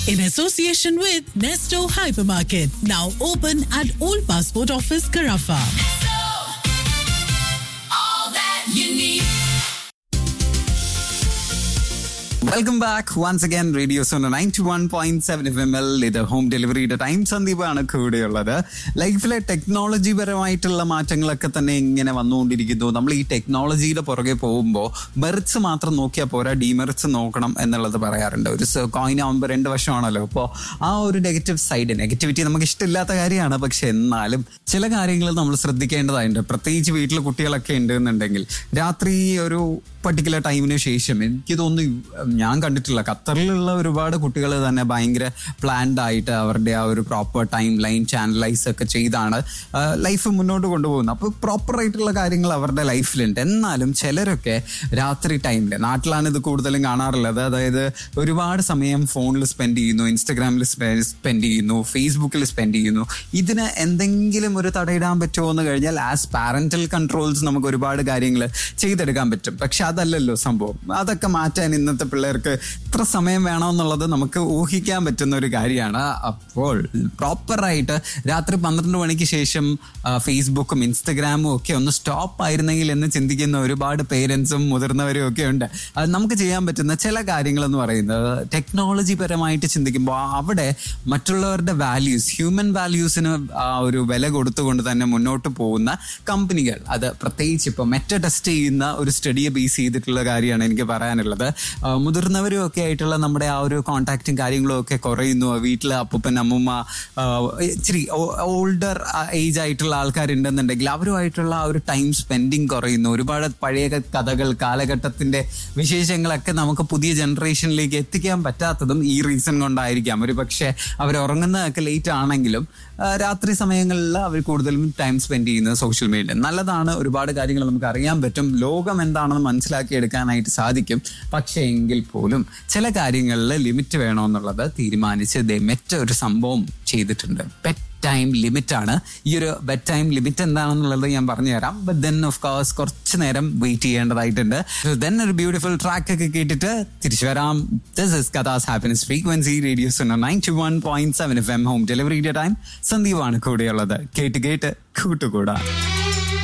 in association with Nesto Hypermarket, now open at Old Passport Office, Carafa. all that you need. Welcome back once again radio zone ninety one point seven F M L ഇത് home ഡെലിവറിയുടെ time സന്ദീപാണ് കൂടെയുള്ളത് ലൈഫിലെ technology പരമായിട്ടുള്ള മാറ്റങ്ങളൊക്കെ തന്നെ ഇങ്ങനെ വന്നുകൊണ്ടിരിക്കുന്നു നമ്മൾ ഈ ടെക്നോളജിയുടെ പുറകെ പോകുമ്പോൾ മെറിറ്റ്സ് മാത്രം നോക്കിയാൽ പോരാ ഡിമെറിറ്റ്സ് നോക്കണം എന്നുള്ളത് പറയാറുണ്ട് ഒരു കോയിൻ ആകുമ്പോൾ രണ്ട് വശമാണല്ലോ അപ്പോൾ ആ ഒരു നെഗറ്റീവ് സൈഡ് നെഗറ്റിവിറ്റി നമുക്ക് ഇഷ്ടമില്ലാത്ത കാര്യമാണ് പക്ഷെ എന്നാലും ചില കാര്യങ്ങൾ നമ്മൾ ശ്രദ്ധിക്കേണ്ടതായിട്ടുണ്ട് പ്രത്യേകിച്ച് വീട്ടിൽ കുട്ടികളൊക്കെ ഉണ്ട് എന്നുണ്ടെങ്കിൽ രാത്രി ഒരു പർട്ടിക്കുലർ ടൈമിന് ശേഷം എനിക്ക് തോന്നുന്നു ഞാൻ കണ്ടിട്ടില്ല ഖത്തറിലുള്ള ഒരുപാട് കുട്ടികൾ തന്നെ ഭയങ്കര പ്ലാൻഡ് ആയിട്ട് അവരുടെ ആ ഒരു പ്രോപ്പർ ടൈം ലൈൻ ചാനലൈസ് ഒക്കെ ചെയ്താണ് ലൈഫ് മുന്നോട്ട് കൊണ്ടുപോകുന്നത് അപ്പോൾ പ്രോപ്പർ ആയിട്ടുള്ള കാര്യങ്ങൾ അവരുടെ ലൈഫിലുണ്ട് എന്നാലും ചിലരൊക്കെ രാത്രി ടൈമിൽ നാട്ടിലാണ് ഇത് കൂടുതലും കാണാറുള്ളത് അതായത് ഒരുപാട് സമയം ഫോണിൽ സ്പെൻഡ് ചെയ്യുന്നു ഇൻസ്റ്റഗ്രാമിൽ സ്പെൻഡ് ചെയ്യുന്നു ഫേസ്ബുക്കിൽ സ്പെൻഡ് ചെയ്യുന്നു ഇതിന് എന്തെങ്കിലും ഒരു തടയിടാൻ പറ്റുമോ എന്ന് കഴിഞ്ഞാൽ ആസ് പാരന്റൽ കൺട്രോൾസ് നമുക്ക് ഒരുപാട് കാര്യങ്ങൾ ചെയ്തെടുക്കാൻ പറ്റും പക്ഷെ അതല്ലല്ലോ സംഭവം അതൊക്കെ മാറ്റാൻ ഇന്നത്തെ പിള്ളേർക്ക് ഇത്ര സമയം വേണമെന്നുള്ളത് നമുക്ക് ഊഹിക്കാൻ പറ്റുന്ന ഒരു കാര്യമാണ് അപ്പോൾ പ്രോപ്പറായിട്ട് രാത്രി പന്ത്രണ്ട് മണിക്ക് ശേഷം ആ, ഫേസ്ബുക്കും ഇൻസ്റ്റഗ്രാമും ഒക്കെ ഒന്ന് സ്റ്റോപ്പ് ആയിരുന്നെങ്കിൽ എന്ന് ചിന്തിക്കുന്ന ഒരുപാട് പേരൻസും മുതിർന്നവരും ഒക്കെ ഉണ്ട് അത് നമുക്ക് ചെയ്യാൻ പറ്റുന്ന ചില കാര്യങ്ങൾ എന്ന് പറയുന്നത് ടെക്നോളജി പരമായിട്ട് ചിന്തിക്കുമ്പോൾ അവിടെ മറ്റുള്ളവരുടെ വാല്യൂസ് ഹ്യൂമൻ വാല്യൂസിന് ആ ഒരു വില കൊടുത്തുകൊണ്ട് തന്നെ മുന്നോട്ട് പോകുന്ന കമ്പനികൾ അത് പ്രത്യേകിച്ച് ഇപ്പോൾ മെറ്റ ടെസ്റ്റ് ചെയ്യുന്ന ഒരു സ്റ്റഡിയെ ബേസ് ചെയ്തിട്ടുള്ള കാര്യമാണ് എനിക്ക് പറയാനുള്ളത് ആ, മുതിർന്നവരും ഒക്കെ ആയിട്ടുള്ള നമ്മുടെ ആ ഒരു കോണ്ടാക്റ്റും കാര്യങ്ങളും ഒക്കെ കുറയുന്നു വീട്ടിൽ അപ്പൂപ്പൻ അമ്മൂമ്മ ആ, ഇച്ചിരി ഓൾഡർ ഏജ് ആയിട്ടുള്ള ആൾക്കാരുണ്ടെന്നുണ്ടെങ്കിൽ അവരുമായിട്ടുള്ള ആ ഒരു ടൈം സ്പെൻഡിങ് കുറയുന്നു ഒരുപാട് പഴയ കഥകൾ കാലഘട്ടത്തിന്റെ വിശേഷങ്ങളൊക്കെ നമുക്ക് പുതിയ ജനറേഷനിലേക്ക് എത്തിക്കാൻ പറ്റാത്തതും ഈ റീസൺ കൊണ്ടായിരിക്കാം ഒരു പക്ഷേ അവർ ഉറങ്ങുന്നതൊക്കെ ലേറ്റ് ആണെങ്കിലും ആ, രാത്രി സമയങ്ങളിൽ അവർ കൂടുതലും ടൈം സ്പെൻഡ് ചെയ്യുന്നത് സോഷ്യൽ മീഡിയ നല്ലതാണ് ഒരുപാട് കാര്യങ്ങൾ നമുക്ക് അറിയാൻ പറ്റും ലോകം എന്താണെന്ന് മനസ്സിലാക്കി എടുക്കാനായിട്ട് സാധിക്കും പക്ഷേ എങ്കിൽ പോലും ചില കാര്യങ്ങളിൽ ലിമിറ്റ് വേണമെന്നുള്ളത് തീരുമാനിച്ച് ദേ മെറ്റ ഒരു സംഭവം ചെയ്തിട്ടുണ്ട് പെറ്റ് ടൈം ലിമിറ്റ് ആണ് ഈ ഒരു ബെഡ് ടൈം ലിമിറ്റ് എന്താണെന്നുള്ളത് ഞാൻ പറഞ്ഞുതരാം ബട്ട് ദെൻ ഓഫ് കോഴ്സ് കുറച്ച് നേരം വെയിറ്റ് ചെയ്യേണ്ടതായിട്ടുണ്ട് ദെൻ ഒരു ബ്യൂട്ടിഫുൾ ട്രാക്ക് ഒക്കെ കേട്ടിട്ട് തിരിച്ചു വരാം this is Qatar's happiness frequency radio's ninety one point seven F M home ഡെലിവറിയുടെ ടൈം സന്ദീപാണ് കൂടെയുള്ളത് കേട്ട് കേട്ട് കൂട്ടുകൂടാ